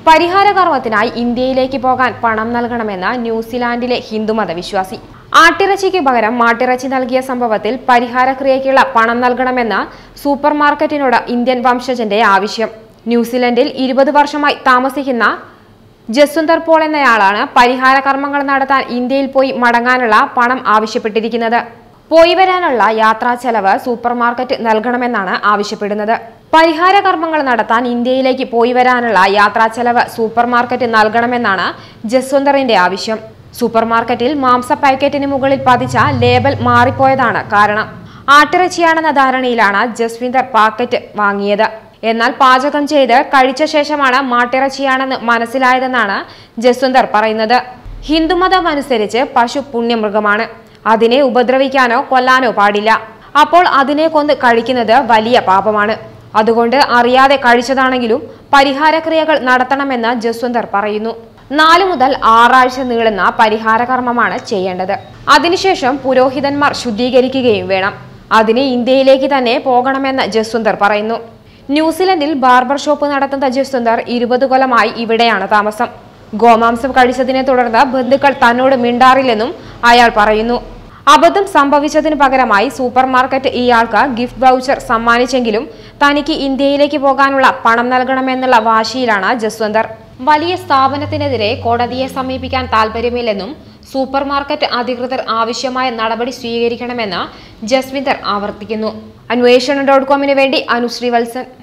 പരിഹാര കർമ്മത്തിനായി ഇന്ത്യയിലേക്ക് പോകാൻ പണം നൽകണമെന്ന ന്യൂസിലാൻഡിലെ ഹിന്ദുമത വിശ്വാസി ആട്ടിറച്ചിക്ക് പകരം മാട്ടിറച്ചി നൽകിയ സംഭവത്തിൽ പരിഹാരക്രിയയ്ക്കുള്ള പണം നൽകണമെന്ന സൂപ്പർ മാർക്കറ്റിനോട് ഇന്ത്യൻ വംശജന്റെ ആവശ്യം ന്യൂസിലൻഡിൽ ഇരുപത് വർഷമായി താമസിക്കുന്ന ജസ്വന്തർ പോൾ എന്നയാളാണ് പരിഹാര കർമ്മങ്ങൾ നടത്താൻ ഇന്ത്യയിൽ പോയി മടങ്ങാനുള്ള പണം ആവശ്യപ്പെട്ടിരിക്കുന്നത് പോയി വരാനുള്ള യാത്രാ ചെലവ് സൂപ്പർ മാർക്കറ്റ് നൽകണമെന്നാണ് ആവശ്യപ്പെടുന്നത് പരിഹാര കർമ്മങ്ങൾ നടത്താൻ ഇന്ത്യയിലേക്ക് പോയി വരാനുള്ള യാത്രാ ചെലവ് സൂപ്പർ മാർക്കറ്റ് നൽകണമെന്നാണ് ജസ്വന്തറിന്റെ ആവശ്യം സൂപ്പർ മാർക്കറ്റിൽ മാംസ പാക്കറ്റിന് മുകളിൽ പതിച്ച ലേബൽ മാറിപ്പോയതാണ് കാരണം ആട്ടിറച്ചിയാണെന്ന ധാരണയിലാണ് ജസ്വിന്ദർ പാക്കറ്റ് വാങ്ങിയത് എന്നാൽ പാചകം ചെയ്ത് കഴിച്ച ശേഷമാണ് മാട്ടിറച്ചിയാണെന്ന് മനസ്സിലായതെന്നാണ് ജസ്വന്തർ പറയുന്നത് ഹിന്ദുമതം അനുസരിച്ച് പശു പുണ്യമൃഗമാണ് അതിനെ ഉപദ്രവിക്കാനോ കൊല്ലാനോ പാടില്ല അപ്പോൾ അതിനെ കൊന്ന് കഴിക്കുന്നത് വലിയ പാപമാണ് അതുകൊണ്ട് അറിയാതെ കഴിച്ചതാണെങ്കിലും പരിഹാരക്രിയകൾ നടത്തണമെന്ന് ജസ്വന്തർ പറയുന്നു നാല് മുതൽ ആറാഴ്ച നീളുന്ന പരിഹാര കർമ്മമാണ് ചെയ്യേണ്ടത് അതിനുശേഷം പുരോഹിതന്മാർ ശുദ്ധീകരിക്കുകയും വേണം അതിന് ഇന്ത്യയിലേക്ക് തന്നെ പോകണമെന്ന് ജസ്വന്തർ പറയുന്നു ന്യൂസിലൻഡിൽ ബാർബർ ഷോപ്പ് നടത്തുന്ന ജസ്വന്തർ ഇരുപത് കൊല്ലമായി ഇവിടെയാണ് താമസം ഗോമാംസം കഴിച്ചതിനെ തുടർന്ന് ബന്ധുക്കൾ തന്നോട് മിണ്ടാറില്ലെന്നും അയാൾ പറയുന്നു അബദ്ധം സംഭവിച്ചതിന് പകരമായി സൂപ്പർ മാർക്കറ്റ് ഇയാൾക്ക് ഗിഫ്റ്റ് വൗച്ചർ സമ്മാനിച്ചെങ്കിലും തനിക്ക് ഇന്ത്യയിലേക്ക് പോകാനുള്ള പണം നൽകണമെന്നുള്ള വാശിയിലാണ് ജസ്വന്തർ വലിയ സ്ഥാപനത്തിനെതിരെ കോടതിയെ സമീപിക്കാൻ താൽപ്പര്യമില്ലെന്നും സൂപ്പർ മാർക്കറ്റ് അധികൃതർ ആവശ്യമായ നടപടി സ്വീകരിക്കണമെന്ന് ജസ്വിന്ദർ ആവർത്തിക്കുന്നു അന്വേഷണം ഡോട്ട് കോമിന് വേണ്ടി അനുശ്രീ വത്സൻ